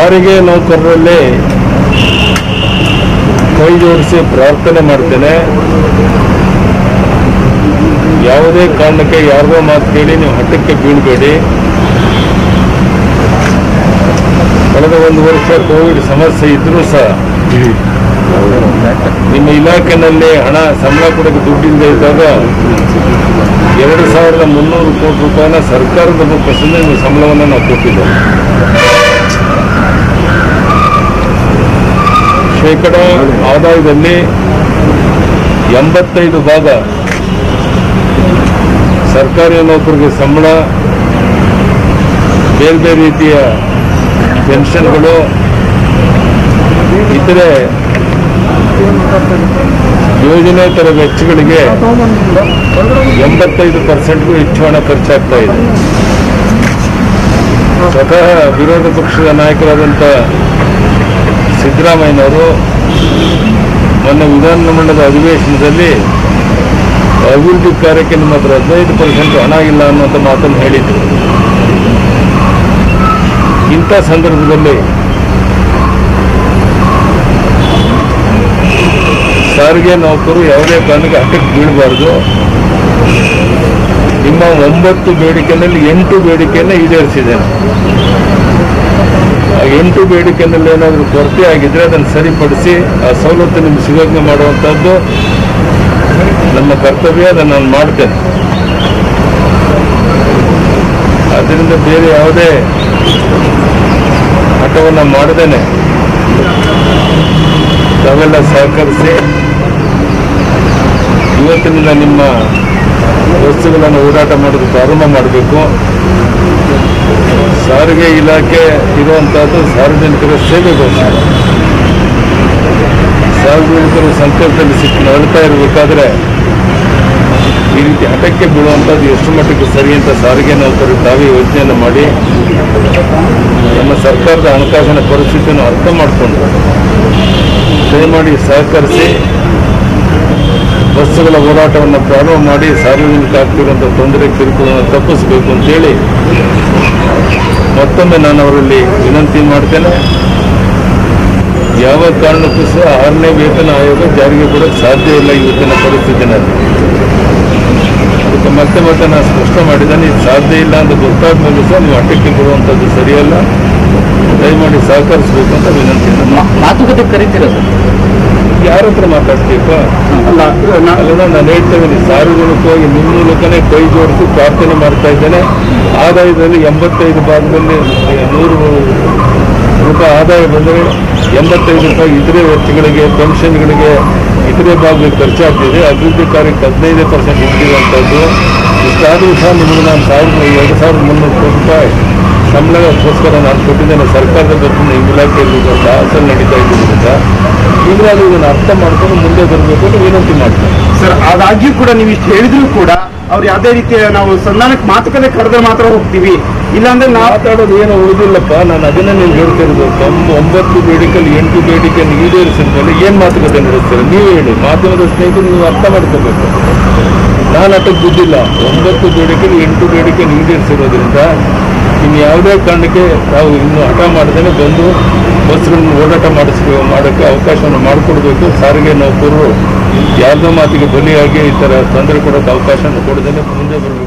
ಸಾರಿಗೆ ನೌಕರರಲ್ಲಿ ಕೈ ಜೋಡಿಸಿ ಪ್ರಾರ್ಥನೆ ಮಾಡ್ತೇನೆ ಯಾವುದೇ ಕಾರಣಕ್ಕೆ ಯಾರಿಗೋ ಮಾತು ಕೇಳಿ ನೀವು ಹಠಕ್ಕೆ ಬೀಳಬೇಡಿ ಕಳೆದ ಒಂದು ವರ್ಷ ಕೋವಿಡ್ ಸಮಸ್ಯೆ ಇದ್ರೂ ಸಹ ನಿಮ್ಮ ಇಲಾಖೆನಲ್ಲಿ ಹಣ ಸಂಬಳ ಕೊಡೋಕೆ ದುಡ್ಡಿಲ್ಲದೆ ಇದ್ದಾಗ ಎರಡು ಸಾವಿರದ ಮುನ್ನೂರು ಕೋಟಿ ರೂಪಾಯಿನ ಸರ್ಕಾರದ ಮುಖದಿಂದ ನಿಮ್ಮ ಸಂಬಳವನ್ನು ನಾವು ಕೊಟ್ಟಿದ್ದೇವೆ ಶೇಕಡ ಆದಾಯದಲ್ಲಿ ಎಂಬತ್ತೈದು ಭಾಗ ಸರ್ಕಾರಿ ನೌಕರಿಗೆ ಸಂಬಳ ಬೇರೆ ಬೇರೆ ರೀತಿಯ ಪೆನ್ಷನ್ಗಳು ಇತರೆ ಯೋಜನೆ ಥರ ವೆಚ್ಚಗಳಿಗೆ ಎಂಬತ್ತೈದು ಪರ್ಸೆಂಟ್ಗೂ ಹೆಚ್ಚು ಹಣ ಖರ್ಚಾಗ್ತಾ ಇದೆ ಸ್ವತಃ ವಿರೋಧ ಪಕ್ಷದ ನಾಯಕರಾದಂಥ ಸಿದ್ದರಾಮಯ್ಯನವರು ಮೊನ್ನೆ ವಿಧಾನಮಂಡಲದ ಅಧಿವೇಶನದಲ್ಲಿ ಅಭಿವೃದ್ಧಿ ಕಾರ್ಯಕ್ಕೆ ನಿಮ್ಮ ಹತ್ರ ಹದಿನೈದು ಪರ್ಸೆಂಟ್ ಹಣ ಇಲ್ಲ ಅನ್ನುವಂಥ ಮಾತನ್ನು ಹೇಳಿದ್ರು ಇಂಥ ಸಂದರ್ಭದಲ್ಲಿ ಸಾರಿಗೆ ನೌಕರು ಯಾವುದೇ ಕಾರಣಕ್ಕೆ ಹಠಕ್ಕೆ ಬೀಳಬಾರ್ದು ನಿಮ್ಮ ಒಂಬತ್ತು ಬೇಡಿಕೆನಲ್ಲಿ ಎಂಟು ಬೇಡಿಕೆಯನ್ನು ಈಡೇರಿಸಿದ್ದೇನೆ ಆ ಎಂಟು ಬೇಡಿಕೆನಲ್ಲಿ ಏನಾದರೂ ಕೊರತೆ ಆಗಿದ್ರೆ ಅದನ್ನು ಸರಿಪಡಿಸಿ ಆ ಸವಲತ್ತು ನಿಮ್ಗೆ ಸಿಗೋಂಗೆ ಮಾಡುವಂಥದ್ದು ನಮ್ಮ ಕರ್ತವ್ಯ ಅದನ್ನು ನಾನು ಮಾಡ್ತೇನೆ ಆದ್ದರಿಂದ ಬೇರೆ ಯಾವುದೇ ಹಠವನ್ನು ಮಾಡದೇನೆ ತಾವೆಲ್ಲ ಸಹಕರಿಸಿ ಇವತ್ತಿನಿಂದ ನಿಮ್ಮ ವಸ್ತುಗಳನ್ನು ಓಡಾಟ ಮಾಡೋದು ಪ್ರಾರಂಭ ಮಾಡಬೇಕು ಸಾರಿಗೆ ಇಲಾಖೆ ಇರುವಂತಹದ್ದು ಸಾರ್ವಜನಿಕರ ಸೇವೆಗೋಸ್ಕರ ಸಾರ್ವಜನಿಕರು ಸಂಕಲ್ಪದಲ್ಲಿ ಸಿಕ್ಕಿ ನರಳ್ತಾ ಇರಬೇಕಾದ್ರೆ ಈ ರೀತಿ ಹಠಕ್ಕೆ ಬೀಳುವಂಥದ್ದು ಎಷ್ಟು ಮಟ್ಟಿಗೆ ಸರಿ ಅಂತ ಸಾರಿಗೆ ನೌಕರರು ತಾವೇ ಯೋಚನೆಯನ್ನು ಮಾಡಿ ನಮ್ಮ ಸರ್ಕಾರದ ಹಣಕಾಸಿನ ಪರಿಸ್ಥಿತಿಯನ್ನು ಅರ್ಥ ಮಾಡಿಕೊಂಡು ದಯಮಾಡಿ ಸಹಕರಿಸಿ ಬಸ್ಸುಗಳ ಓಡಾಟವನ್ನು ಪ್ರಾರಂಭ ಮಾಡಿ ಸಾರ್ವಜನಿಕ ಆಗ್ತಿರುವಂಥ ತೊಂದರೆ ಕಿರುಕುಳನ್ನು ತಪ್ಪಿಸಬೇಕು ಅಂತೇಳಿ ಮತ್ತೊಮ್ಮೆ ನಾನು ಅವರಲ್ಲಿ ವಿನಂತಿ ಮಾಡ್ತೇನೆ ಯಾವ ಕಾರಣಕ್ಕೂ ಸಹ ಆರನೇ ವೇತನ ಆಯೋಗ ಜಾರಿಗೆ ಕೊಡೋಕ್ಕೆ ಸಾಧ್ಯ ಇಲ್ಲ ಇವತ್ತಿನ ಪರಿಸ್ಥಿತಿನಲ್ಲಿ ಅದಕ್ಕೆ ಮತ್ತೆ ಮತ್ತೆ ನಾನು ಸ್ಪಷ್ಟ ಮಾಡಿದ್ದೇನೆ ಇದು ಸಾಧ್ಯ ಇಲ್ಲ ಅಂತ ಗೊತ್ತಾದ ಮೇಲೆ ಸಹ ನೀವು ಅಟ್ಟಕ್ಕೆ ಬರುವಂಥದ್ದು ಸರಿಯಲ್ಲ ದಯಮಾಡಿ ಸಹಕರಿಸಬೇಕು ಅಂತ ವಿನಂತಿಯನ್ನು ಮಾ- ಮಾತುಕತೆ ಕರಿತೀರ ಸರ್ ಯಾರ ಹತ್ರ ಮಾತಾಡ್ತೀಪ ಅಲ್ಲ ನಾ- ಅಲ್ಲ ನಾನು ಹೇಳ್ತೇನೆ ಸಾರ್ವಜನಿಕವಾಗಿ ನಿಮ್ಮ ಮೂಲಕನೇ ಕೈ ಜೋಡಿಸಿ ಪ್ರಾರ್ಥನೆ ಮಾಡ್ತಾ ಇದ್ದೇನೆ ಆದಾಯದಲ್ಲಿ ಎಂಬತ್ತೈದು ಭಾಗದಲ್ಲಿ ನೂರು ರೂಪಾಯಿ ಆದಾಯ ಬಂದರೆ ಎಂಬತ್ತೈದು ರೂಪಾಯಿ ಇತರೆ ವೆಚ್ಚಗಳಿಗೆ ಪೆನ್ಷನ್ಗಳಿಗೆ ಇತರೆ ಭಾಗಗಳಿಗೆ ಖರ್ಚಾಗ್ತಿದೆ ಅಭಿವೃದ್ಧಿ ಕಾರ್ಯಕ್ಕೆ ಹದಿನೈದು ಪರ್ಸೆಂಟ್ ಇಟ್ಟಿರುವಂಥದ್ದು ಇಷ್ಟಾದರೂ ಸಹ ನಿಮಗೆ ನಾನು ಸಾವಿರದ ಎರಡು ಸಾವಿರದ ಮುನ್ನೂರು ಕೋಟಿ ರೂಪಾಯಿ ಸಂಬಳಕ್ಕೋಸ್ಕರ ನಾನು ಕೊಟ್ಟಿದ್ದೇನೆ ಸರ್ಕಾರದ ವತಿಯಿಂದ ಈ ಇಲಾಖೆಯಲ್ಲಿ ಈಗ ಸಾಹಸ ನಡೀತಾ ಇದ್ದರಿಂದ ಈಗಲಾದರೂ ಇದನ್ನು ಅರ್ಥ ಮಾಡ್ಕೊಂಡು ಮುಂದೆ ಬರಬೇಕು ಅಂತ ವಿನಂತಿ ಮಾಡ್ತೇನೆ ಸರ್ ಆದಾಗ್ಯೂ ಕೂಡ ನೀವು ಇಷ್ಟು ಹೇಳಿದ್ರು ಕೂಡ ಅವ್ರು ಯಾವುದೇ ರೀತಿಯ ನಾವು ಸಂಧಾನಕ್ಕೆ ಮಾತುಕತೆ ಕರೆದ್ರೆ ಮಾತ್ರ ಹೋಗ್ತೀವಿ ಇಲ್ಲಾಂದ್ರೆ ನಾವು ಮಾತಾಡೋದು ಏನು ಉಳಿದಿಲ್ಲಪ್ಪ ನಾನು ಅದನ್ನೇ ನೀವು ಹೇಳ್ತಿರೋದು ತಮ್ಮ ಒಂಬತ್ತು ಬೇಡಿಕೆಯಲ್ಲಿ ಎಂಟು ಬೇಡಿಕೆಯನ್ನು ಈಡೇರಿಸಿದ ಮೇಲೆ ಏನು ಮಾತುಕತೆ ನಡೆಸ್ತೀರ ನೀವು ಹೇಳಿ ಮಾಧ್ಯಮದ ಸ್ನೇಹಿತರು ನೀವು ಅರ್ಥ ಮಾಡ್ಕೋಬೇಕು ನಾನು ಅದಕ್ಕೆ ಬಿದ್ದಿಲ್ಲ ಒಂಬತ್ತು ಬೇಡಿಕೆಯಲ್ಲಿ ಎಂಟು ಬೇಡಿಕೆಯನ್ನು ಈಡೇರಿಸಿರೋದ್ರಿಂದ ಇನ್ನು ಯಾವುದೇ ಕಾರಣಕ್ಕೆ ನಾವು ಇನ್ನು ಹಠ ಮಾಡದೇನೆ ಬಂದು ಬಸ್ಗಳನ್ನು ಓಡಾಟ ಮಾಡಿಸ್ಬೇಕು ಮಾಡೋಕ್ಕೆ ಅವಕಾಶವನ್ನು ಮಾಡಿಕೊಡ್ಬೇಕು ಸಾರಿಗೆ ನೌಕರರು ಯಾರ್ದೋ ಮಾತಿಗೆ ಬಲಿಯಾಗಿ ಈ ಥರ ತೊಂದರೆ ಕೊಡೋಕ್ಕೆ ಅವಕಾಶವನ್ನು ಕೊಡದೇನೆ ಮುಂದೆ ಬರಬೇಕು